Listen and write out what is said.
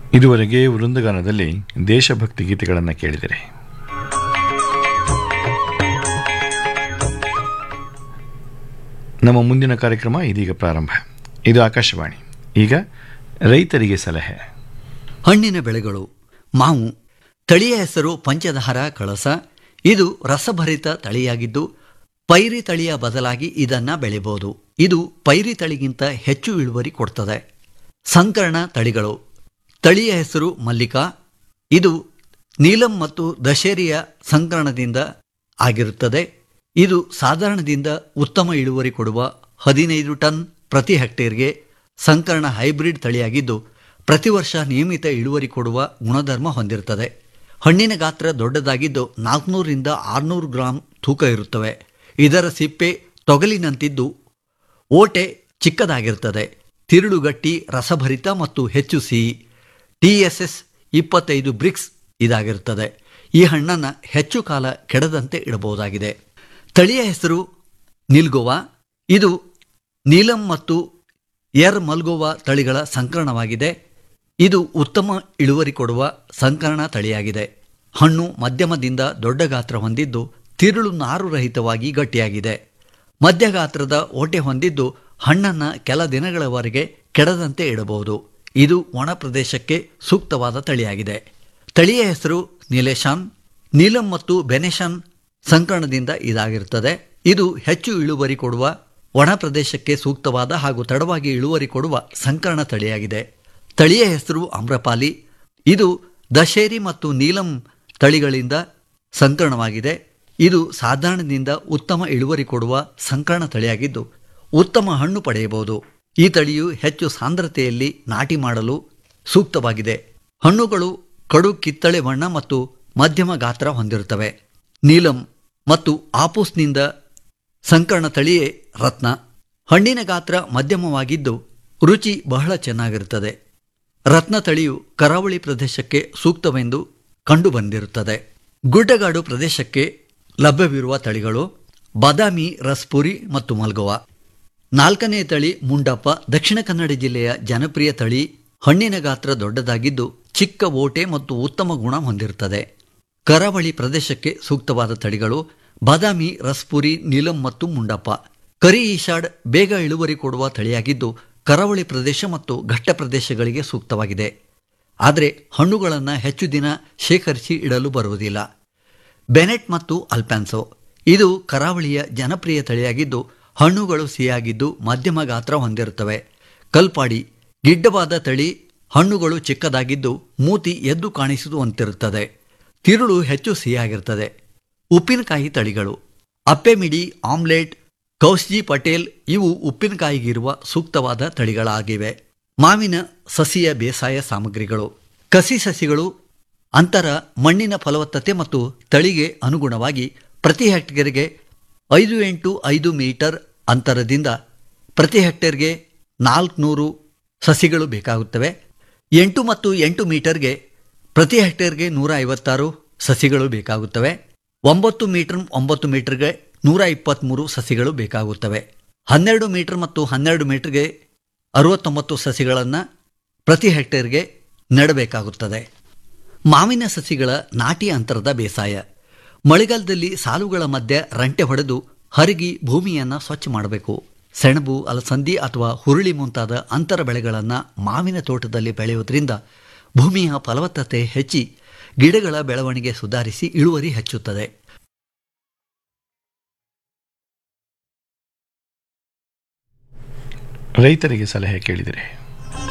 ಇದುವರೆಗೆ ವೃಂದಗಾನದಲ್ಲಿ ದೇಶಭಕ್ತಿ ಗೀತೆಗಳನ್ನು ಕೇಳಿದರೆ ನಮ್ಮ ಮುಂದಿನ ಕಾರ್ಯಕ್ರಮ ಇದೀಗ ಪ್ರಾರಂಭ ಇದು ಆಕಾಶವಾಣಿ ಈಗ ರೈತರಿಗೆ ಸಲಹೆ ಹಣ್ಣಿನ ಬೆಳೆಗಳು ಮಾವು ತಳಿಯ ಹೆಸರು ಪಂಚಧಾರ ಕಳಸ ಇದು ರಸಭರಿತ ತಳಿಯಾಗಿದ್ದು ಪೈರಿ ತಳಿಯ ಬದಲಾಗಿ ಇದನ್ನ ಬೆಳೆಯಬಹುದು ಇದು ಪೈರಿ ತಳಿಗಿಂತ ಹೆಚ್ಚು ಇಳುವರಿ ಕೊಡ್ತದೆ ಸಂಕರಣ ತಳಿಗಳು ತಳಿಯ ಹೆಸರು ಮಲ್ಲಿಕಾ ಇದು ನೀಲಂ ಮತ್ತು ದಶೇರಿಯ ಸಂಕರಣದಿಂದ ಆಗಿರುತ್ತದೆ ಇದು ಸಾಧಾರಣದಿಂದ ಉತ್ತಮ ಇಳುವರಿ ಕೊಡುವ ಹದಿನೈದು ಟನ್ ಪ್ರತಿ ಹೆಕ್ಟೇರ್ಗೆ ಸಂಕರಣ ಹೈಬ್ರಿಡ್ ತಳಿಯಾಗಿದ್ದು ಪ್ರತಿ ವರ್ಷ ನಿಯಮಿತ ಇಳುವರಿ ಕೊಡುವ ಗುಣಧರ್ಮ ಹೊಂದಿರುತ್ತದೆ ಹಣ್ಣಿನ ಗಾತ್ರ ದೊಡ್ಡದಾಗಿದ್ದು ನಾಲ್ಕುನೂರಿಂದ ಆರುನೂರು ಗ್ರಾಂ ತೂಕ ಇರುತ್ತವೆ ಇದರ ಸಿಪ್ಪೆ ತೊಗಲಿನಂತಿದ್ದು ಓಟೆ ಚಿಕ್ಕದಾಗಿರುತ್ತದೆ ತಿರುಳುಗಟ್ಟಿ ರಸಭರಿತ ಮತ್ತು ಹೆಚ್ಚು ಸಿಹಿ ಟಿಎಸ್ಎಸ್ ಇಪ್ಪತ್ತೈದು ಬ್ರಿಕ್ಸ್ ಇದಾಗಿರುತ್ತದೆ ಈ ಹಣ್ಣನ್ನು ಹೆಚ್ಚು ಕಾಲ ಕೆಡದಂತೆ ಇಡಬಹುದಾಗಿದೆ ತಳಿಯ ಹೆಸರು ನಿಲ್ಗೋವಾ ಇದು ನೀಲಂ ಮತ್ತು ಎರ್ ಮಲ್ಗೋವಾ ತಳಿಗಳ ಸಂಕರಣವಾಗಿದೆ ಇದು ಉತ್ತಮ ಇಳುವರಿ ಕೊಡುವ ಸಂಕರಣ ತಳಿಯಾಗಿದೆ ಹಣ್ಣು ಮಧ್ಯಮದಿಂದ ದೊಡ್ಡ ಗಾತ್ರ ಹೊಂದಿದ್ದು ತಿರುಳು ನಾರು ರಹಿತವಾಗಿ ಗಟ್ಟಿಯಾಗಿದೆ ಮಧ್ಯಗಾತ್ರದ ಓಟೆ ಹೊಂದಿದ್ದು ಹಣ್ಣನ್ನು ಕೆಲ ದಿನಗಳವರೆಗೆ ಕೆಡದಂತೆ ಇಡಬಹುದು ಇದು ಒಣ ಪ್ರದೇಶಕ್ಕೆ ಸೂಕ್ತವಾದ ತಳಿಯಾಗಿದೆ ತಳಿಯ ಹೆಸರು ನೀಲೇಶಾನ್ ನೀಲಂ ಮತ್ತು ಬೆನೆಶಾನ್ ಸಂಕರಣದಿಂದ ಇದಾಗಿರುತ್ತದೆ ಇದು ಹೆಚ್ಚು ಇಳುವರಿ ಕೊಡುವ ಒಣ ಪ್ರದೇಶಕ್ಕೆ ಸೂಕ್ತವಾದ ಹಾಗೂ ತಡವಾಗಿ ಇಳುವರಿ ಕೊಡುವ ಸಂಕರಣ ತಳಿಯಾಗಿದೆ ತಳಿಯ ಹೆಸರು ಅಮ್ರಪಾಲಿ ಇದು ದಶೇರಿ ಮತ್ತು ನೀಲಂ ತಳಿಗಳಿಂದ ಸಂಕರಣವಾಗಿದೆ ಇದು ಸಾಧಾರಣದಿಂದ ಉತ್ತಮ ಇಳುವರಿ ಕೊಡುವ ಸಂಕರಣ ತಳಿಯಾಗಿದ್ದು ಉತ್ತಮ ಹಣ್ಣು ಪಡೆಯಬಹುದು ಈ ತಳಿಯು ಹೆಚ್ಚು ಸಾಂದ್ರತೆಯಲ್ಲಿ ನಾಟಿ ಮಾಡಲು ಸೂಕ್ತವಾಗಿದೆ ಹಣ್ಣುಗಳು ಕಡು ಕಿತ್ತಳೆ ಬಣ್ಣ ಮತ್ತು ಮಧ್ಯಮ ಗಾತ್ರ ಹೊಂದಿರುತ್ತವೆ ನೀಲಂ ಮತ್ತು ಆಪೂಸ್ನಿಂದ ಸಂಕರಣ ತಳಿಯೇ ರತ್ನ ಹಣ್ಣಿನ ಗಾತ್ರ ಮಧ್ಯಮವಾಗಿದ್ದು ರುಚಿ ಬಹಳ ಚೆನ್ನಾಗಿರುತ್ತದೆ ರತ್ನ ತಳಿಯು ಕರಾವಳಿ ಪ್ರದೇಶಕ್ಕೆ ಸೂಕ್ತವೆಂದು ಕಂಡುಬಂದಿರುತ್ತದೆ ಗುಡ್ಡಗಾಡು ಪ್ರದೇಶಕ್ಕೆ ಲಭ್ಯವಿರುವ ತಳಿಗಳು ಬಾದಾಮಿ ರಸ್ಪುರಿ ಮತ್ತು ಮಲ್ಗೋವಾ ನಾಲ್ಕನೇ ತಳಿ ಮುಂಡಪ್ಪ ದಕ್ಷಿಣ ಕನ್ನಡ ಜಿಲ್ಲೆಯ ಜನಪ್ರಿಯ ತಳಿ ಹಣ್ಣಿನ ಗಾತ್ರ ದೊಡ್ಡದಾಗಿದ್ದು ಚಿಕ್ಕ ಓಟೆ ಮತ್ತು ಉತ್ತಮ ಗುಣ ಹೊಂದಿರುತ್ತದೆ ಕರಾವಳಿ ಪ್ರದೇಶಕ್ಕೆ ಸೂಕ್ತವಾದ ತಳಿಗಳು ಬಾದಾಮಿ ರಸ್ಪುರಿ ನೀಲಂ ಮತ್ತು ಮುಂಡಪ್ಪ ಕರಿ ಈಶಾಡ್ ಬೇಗ ಇಳುವರಿ ಕೊಡುವ ತಳಿಯಾಗಿದ್ದು ಕರಾವಳಿ ಪ್ರದೇಶ ಮತ್ತು ಘಟ್ಟ ಪ್ರದೇಶಗಳಿಗೆ ಸೂಕ್ತವಾಗಿದೆ ಆದರೆ ಹಣ್ಣುಗಳನ್ನು ಹೆಚ್ಚು ದಿನ ಶೇಖರಿಸಿ ಇಡಲು ಬರುವುದಿಲ್ಲ ಬೆನೆಟ್ ಮತ್ತು ಅಲ್ಪ್ಯಾನ್ಸೋ ಇದು ಕರಾವಳಿಯ ಜನಪ್ರಿಯ ತಳಿಯಾಗಿದ್ದು ಹಣ್ಣುಗಳು ಸಿಹಿಯಾಗಿದ್ದು ಮಧ್ಯಮ ಗಾತ್ರ ಹೊಂದಿರುತ್ತವೆ ಕಲ್ಪಾಡಿ ಗಿಡ್ಡವಾದ ತಳಿ ಹಣ್ಣುಗಳು ಚಿಕ್ಕದಾಗಿದ್ದು ಮೂತಿ ಎದ್ದು ಕಾಣಿಸುವಂತಿರುತ್ತದೆ ತಿರುಳು ಹೆಚ್ಚು ಸಿಹಿಯಾಗಿರುತ್ತದೆ ಉಪ್ಪಿನಕಾಯಿ ತಳಿಗಳು ಅಪ್ಪೆಮಿಡಿ ಆಮ್ಲೆಟ್ ಕೌಸ್ಜಿ ಪಟೇಲ್ ಇವು ಉಪ್ಪಿನಕಾಯಿಗಿರುವ ಸೂಕ್ತವಾದ ತಳಿಗಳಾಗಿವೆ ಮಾವಿನ ಸಸಿಯ ಬೇಸಾಯ ಸಾಮಗ್ರಿಗಳು ಕಸಿ ಸಸಿಗಳು ಅಂತರ ಮಣ್ಣಿನ ಫಲವತ್ತತೆ ಮತ್ತು ತಳಿಗೆ ಅನುಗುಣವಾಗಿ ಪ್ರತಿ ಹೆಕ್ಟೇರ್ಗೆ ಐದು ಎಂಟು ಐದು ಮೀಟರ್ ಅಂತರದಿಂದ ಪ್ರತಿ ಹೆಕ್ಟೇರ್ಗೆ ನಾಲ್ಕುನೂರು ಸಸಿಗಳು ಬೇಕಾಗುತ್ತವೆ ಎಂಟು ಮತ್ತು ಎಂಟು ಮೀಟರ್ಗೆ ಪ್ರತಿ ಹೆಕ್ಟೇರ್ಗೆ ನೂರ ಐವತ್ತಾರು ಸಸಿಗಳು ಬೇಕಾಗುತ್ತವೆ ಒಂಬತ್ತು ಮೀಟರ್ ಒಂಬತ್ತು ಮೀಟರ್ಗೆ ನೂರ ಇಪ್ಪತ್ತ್ಮೂರು ಸಸಿಗಳು ಬೇಕಾಗುತ್ತವೆ ಹನ್ನೆರಡು ಮೀಟರ್ ಮತ್ತು ಹನ್ನೆರಡು ಮೀಟರ್ಗೆ ಅರವತ್ತೊಂಬತ್ತು ಸಸಿಗಳನ್ನು ಪ್ರತಿ ಹೆಕ್ಟೇರ್ಗೆ ನೆಡಬೇಕಾಗುತ್ತದೆ ಮಾವಿನ ಸಸಿಗಳ ನಾಟಿ ಅಂತರದ ಬೇಸಾಯ ಮಳೆಗಾಲದಲ್ಲಿ ಸಾಲುಗಳ ಮಧ್ಯೆ ರಂಟೆ ಹೊಡೆದು ಹರಗಿ ಭೂಮಿಯನ್ನು ಸ್ವಚ್ಛ ಮಾಡಬೇಕು ಸೆಣಬು ಅಲಸಂದಿ ಅಥವಾ ಹುರುಳಿ ಮುಂತಾದ ಅಂತರ ಬೆಳೆಗಳನ್ನು ಮಾವಿನ ತೋಟದಲ್ಲಿ ಬೆಳೆಯುವುದರಿಂದ ಭೂಮಿಯ ಫಲವತ್ತತೆ ಹೆಚ್ಚಿ ಗಿಡಗಳ ಬೆಳವಣಿಗೆ ಸುಧಾರಿಸಿ ಇಳುವರಿ ಹೆಚ್ಚುತ್ತದೆ ರೈತರಿಗೆ ಸಲಹೆ ಕೇಳಿದರೆ